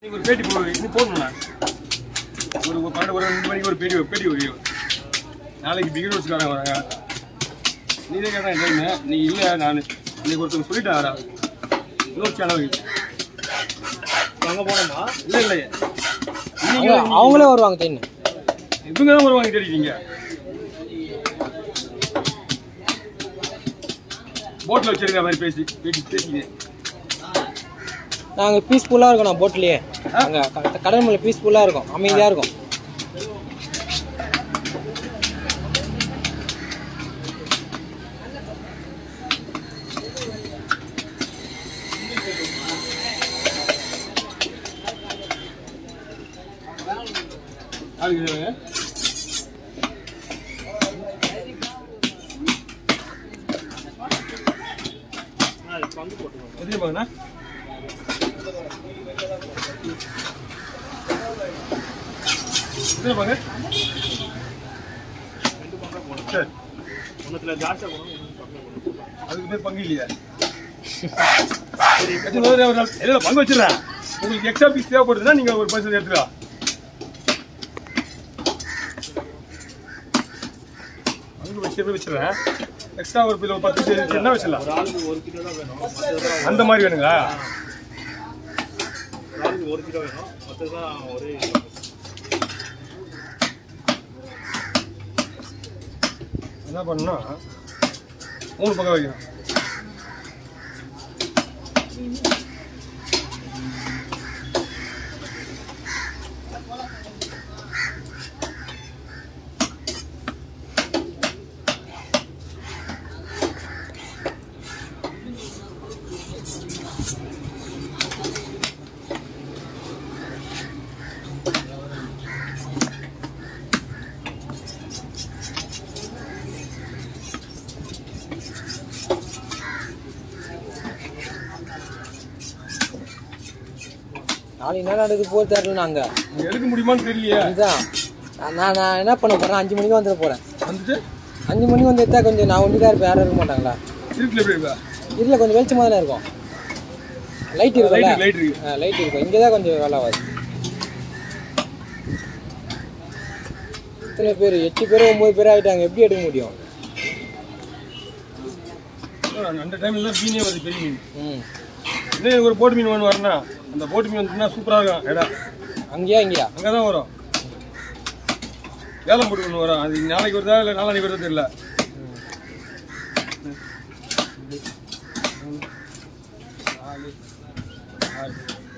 நீங்க ஒரு பேட்டி போ இது போடணும்ண்ணா ஒரு ஒரு பன்னெண்டு ஒரு ரெண்டு மணிக்கு ஒரு பேட்டி பேட்டி ஒரு நாளைக்கு பிகிர் வச்சுக்காரங்க வராங்க நீ தான் கேட்டேன் டைம் நீ இல்லை நான் இன்னைக்கு ஒருத்தவங்க சொல்லிட்டாரா இன்னொரு சேனல் அங்க போனோமா இல்லை இல்லை அவங்க அவங்களே வருவாங்க தேன்னு இவங்க தான் வருவாங்க தெரியுங்க போட்டில் வச்சிருக்க மாதிரி பேசி பேசி பேசிக்கிறேன் நாங்கள் பீஸ்ஃபுல்லாக இருக்கோம் நான் போட்லேயே அங்கே கடல் மலை பீஸ்ஃபுல்லாக இருக்கும் அமைதியாக இருக்கும் யாருக்கு இதுங்க? பங்கு போட்டுருவோம் எத்தனை பாங்கண்ணா எத்தனை பாங்க ரெண்டு பங்கா போடணும் சரி ஒன்றுத்துல ஜாஸ்தியாக போடணும் ஒன்று பங்கு போடணும் அதுக்கு பேர் பங்கு இல்லையா எத்தனை பேர் ஒரு நாள் இல்லை பங்கு வச்சிடறேன் உங்களுக்கு எக்ஸ்ட்ரா பீஸ் தேவைப்படுதுன்னா நீங்கள் ஒரு பர்சன்ட் எடுத்துக்கலாம் பங்கு வச்சு வச்சிடறேன் எக்ஸ்ட்ரா ஒரு பில் ஒரு பத்து பீஸ் என்ன வச்சிடலாம் ஒரு ஆளுக்கு ஒரு கிலோ தான் வேணும் மற்றதுதான் அந்த மாதிரி வேணுங்களா ஒரு ஆளுக்கு ஒரு கிலோ வேணும் மற்றதுதான் ஒரே என்ன பண்ணணும்னா மூணு பக்கம் வைக்கணும் நாளைக்கு என்ன நடக்குது போக தெரியல நாங்கள் நீங்க எடுக்க முடியுமான்னு தெரியலையே இதுதான் நான் நான் என்ன பண்ண போகிறேன் அஞ்சு மணிக்கு வந்துட போகிறேன் வந்துட்டு அஞ்சு மணிக்கு வந்து எடுத்தா கொஞ்சம் நான் ஒன்றி தான் இருப்பேன் யாரும் இருக்க மாட்டாங்களா இருட்டில் எப்படி இருக்கா இதில் கொஞ்சம் வெளிச்சமாக தானே இருக்கும் லைட் இருக்கும்ல லைட் லைட் இருக்கு லைட் இருக்கும் இங்கே தான் கொஞ்சம் வேலை ஆகாது இத்தனை பேர் எட்டு பேர் ஒம்பது பேர் ஆகிட்டாங்க எப்படி எடுக்க முடியும் அந்த டைம்ல தான் மீனே வருது பெரிய மீன் ம் இன்னும் ஒரு போட்டு மீன் ஒன்று வரனா அந்த போட்டு மீன் வந்துன்னா சூப்பராக இருக்கும் இடம் அங்கேயா இங்கேயா அங்கே தான் வரும் வேலை போட்டு ஒன்று வரும் அது நாளைக்கு வருதா இல்லை நாளைக்கு வருதா தெரியல நாலு, ஆறு.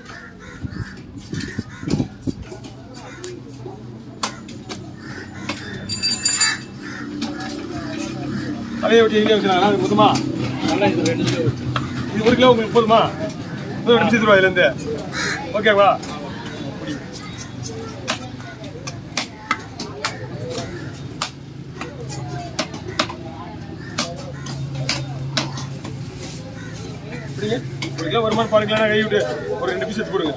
தலையை வெட்டி எங்கே வச்சுருக்காங்க அது மொத்தமா நல்லா இது ரெண்டு கிலோ இது ஒரு கிலோ உங்களுக்கு போதுமா ஒரு நிமிஷத்து ரூபா இதுலேருந்து ஓகேவா இப்படிங்க ஒரு கிலோ வருமானம் பாருங்களா கை விட்டு ஒரு ரெண்டு பீஸ் எடுத்து கொடுங்க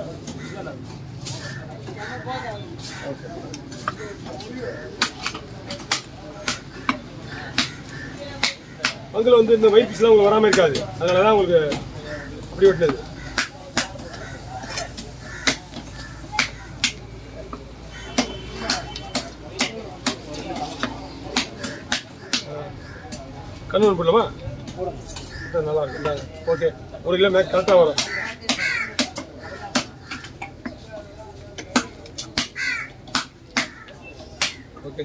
பங்கில் வந்து இந்த ஒயிட் பீஸ்லாம் உங்களுக்கு வராமல் இருக்காது அதனால தான் உங்களுக்கு அப்படி வெட்டினது கண்ணு ஒன்று போடலாமா போட்டா நல்லா இருக்கும் இந்தாங்க. ஓகே ஒரு கிலோ மேக் கரெக்டாக வரும் ஓகே